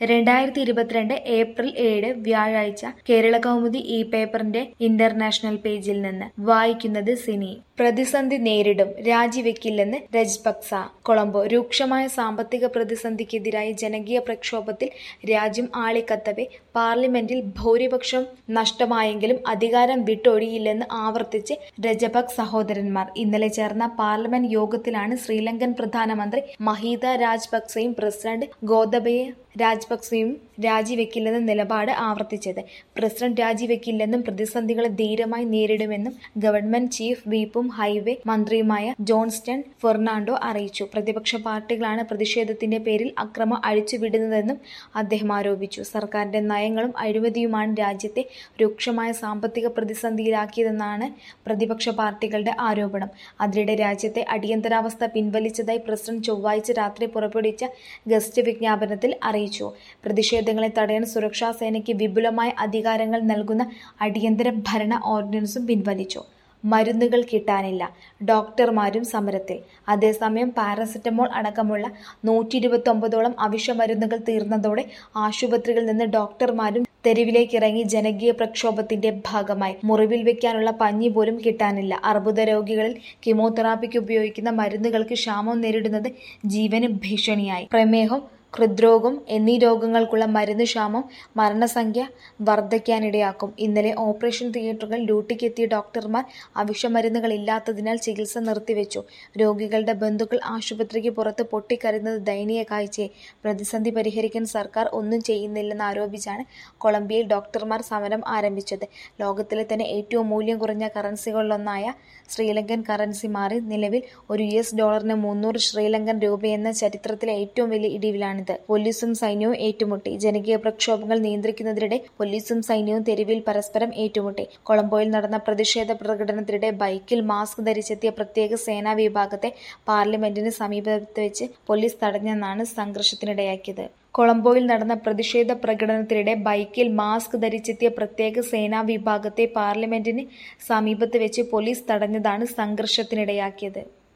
രണ്ടായിരത്തി ഇരുപത്തിരണ്ട് ഏപ്രിൽ ഏഴ് വ്യാഴാഴ്ച കേരളകൗമുദി ഈ പേപ്പറിന്റെ ഇന്റർനാഷണൽ പേജിൽ നിന്ന് വായിക്കുന്നത് സിനി പ്രതിസന്ധി നേരിടും രാജിവെക്കില്ലെന്ന് രജപക്സ കൊളംബോ രൂക്ഷമായ സാമ്പത്തിക പ്രതിസന്ധിക്കെതിരായ ജനകീയ പ്രക്ഷോഭത്തിൽ രാജ്യം ആളിക്കത്തവെ പാർലമെന്റിൽ ഭൂരിപക്ഷം നഷ്ടമായെങ്കിലും അധികാരം വിട്ടൊഴിയില്ലെന്ന് ആവർത്തിച്ച് രജപക്സ സഹോദരന്മാർ ഇന്നലെ ചേർന്ന പാർലമെന്റ് യോഗത്തിലാണ് ശ്രീലങ്കൻ പ്രധാനമന്ത്രി മഹീത രാജപക്സെയും പ്രസിഡന്റ് ഗോതബയ രാജപക്സെയും രാജിവെക്കില്ലെന്ന നിലപാട് ആവർത്തിച്ചത് പ്രസിഡന്റ് രാജിവെക്കില്ലെന്നും പ്രതിസന്ധികളെ ധീരമായി നേരിടുമെന്നും ഗവൺമെന്റ് ചീഫ് വീപ്പും ഹൈവേ മന്ത്രിയുമായ ജോൺസ്റ്റൺ ഫെർണാണ്ടോ അറിയിച്ചു പ്രതിപക്ഷ പാർട്ടികളാണ് പ്രതിഷേധത്തിന്റെ പേരിൽ അക്രമം അഴിച്ചുവിടുന്നതെന്നും അദ്ദേഹം ആരോപിച്ചു സർക്കാരിന്റെ നയങ്ങളും അഴിമതിയുമാണ് രാജ്യത്തെ രൂക്ഷമായ സാമ്പത്തിക പ്രതിസന്ധിയിലാക്കിയതെന്നാണ് പ്രതിപക്ഷ പാർട്ടികളുടെ ആരോപണം അതിനിടെ രാജ്യത്തെ അടിയന്തരാവസ്ഥ പിൻവലിച്ചതായി പ്രസിഡന്റ് ചൊവ്വാഴ്ച രാത്രി പുറപ്പെടുവിച്ച ഗസ്റ്റ് വിജ്ഞാപനത്തിൽ അറിയിച്ചു പ്രതിഷേധങ്ങളെ തടയാൻ സുരക്ഷാ സേനയ്ക്ക് വിപുലമായ അധികാരങ്ങൾ നൽകുന്ന അടിയന്തര ഭരണ ഓർഡിനൻസും പിൻവലിച്ചു മരുന്നുകൾ കിട്ടാനില്ല ഡോക്ടർമാരും സമരത്തിൽ അതേസമയം പാരസെറ്റമോൾ അടക്കമുള്ള നൂറ്റി ഇരുപത്തൊമ്പതോളം അവശ്യ മരുന്നുകൾ തീർന്നതോടെ ആശുപത്രികളിൽ നിന്ന് ഡോക്ടർമാരും തെരുവിലേക്കിറങ്ങി ജനകീയ പ്രക്ഷോഭത്തിന്റെ ഭാഗമായി മുറിവിൽ വെക്കാനുള്ള പഞ്ഞി പോലും കിട്ടാനില്ല അർബുദ രോഗികളിൽ കീമോതെറാപ്പിക്ക് ഉപയോഗിക്കുന്ന മരുന്നുകൾക്ക് ക്ഷാമം നേരിടുന്നത് ജീവന് ഭീഷണിയായി പ്രമേഹം ഹൃദ്രോഗം എന്നീ രോഗങ്ങൾക്കുള്ള മരുന്ന് ക്ഷാമം മരണസംഖ്യ വർദ്ധിക്കാനിടയാക്കും ഇന്നലെ ഓപ്പറേഷൻ തിയേറ്ററുകൾ ഡ്യൂട്ടിക്കെത്തിയ ഡോക്ടർമാർ അവശ്യമരുന്നുകൾ ഇല്ലാത്തതിനാൽ ചികിത്സ നിർത്തിവെച്ചു രോഗികളുടെ ബന്ധുക്കൾ ആശുപത്രിക്ക് പുറത്ത് പൊട്ടിക്കരയുന്നത് ദയനീയ കാഴ്ചയെ പ്രതിസന്ധി പരിഹരിക്കാൻ സർക്കാർ ഒന്നും ചെയ്യുന്നില്ലെന്ന് ആരോപിച്ചാണ് കൊളംബിയയിൽ ഡോക്ടർമാർ സമരം ആരംഭിച്ചത് ലോകത്തിലെ തന്നെ ഏറ്റവും മൂല്യം കുറഞ്ഞ കറൻസികളിലൊന്നായ ശ്രീലങ്കൻ കറൻസി മാറി നിലവിൽ ഒരു യു എസ് ഡോളറിന് മുന്നൂറ് ശ്രീലങ്കൻ രൂപയെന്ന ചരിത്രത്തിലെ ഏറ്റവും വലിയ ഇടിവിലാണിത് പോലീസും സൈന്യവും ഏറ്റുമുട്ടി ജനകീയ പ്രക്ഷോഭങ്ങൾ നിയന്ത്രിക്കുന്നതിനിടെ പോലീസും സൈന്യവും തെരുവിൽ പരസ്പരം ഏറ്റുമുട്ടി കൊളംബോയിൽ നടന്ന പ്രതിഷേധ പ്രകടനത്തിനിടെ ബൈക്കിൽ മാസ്ക് ധരിച്ചെത്തിയ പ്രത്യേക സേനാ വിഭാഗത്തെ പാർലമെന്റിന് സമീപത്ത് വെച്ച് പോലീസ് തടഞ്ഞെന്നാണ് സംഘർഷത്തിനിടയാക്കിയത് കൊളംബോയിൽ നടന്ന പ്രതിഷേധ പ്രകടനത്തിനിടെ ബൈക്കിൽ മാസ്ക് ധരിച്ചെത്തിയ പ്രത്യേക സേനാ വിഭാഗത്തെ പാർലമെന്റിന് സമീപത്ത് വെച്ച് പോലീസ് തടഞ്ഞതാണ് സംഘർഷത്തിനിടയാക്കിയത്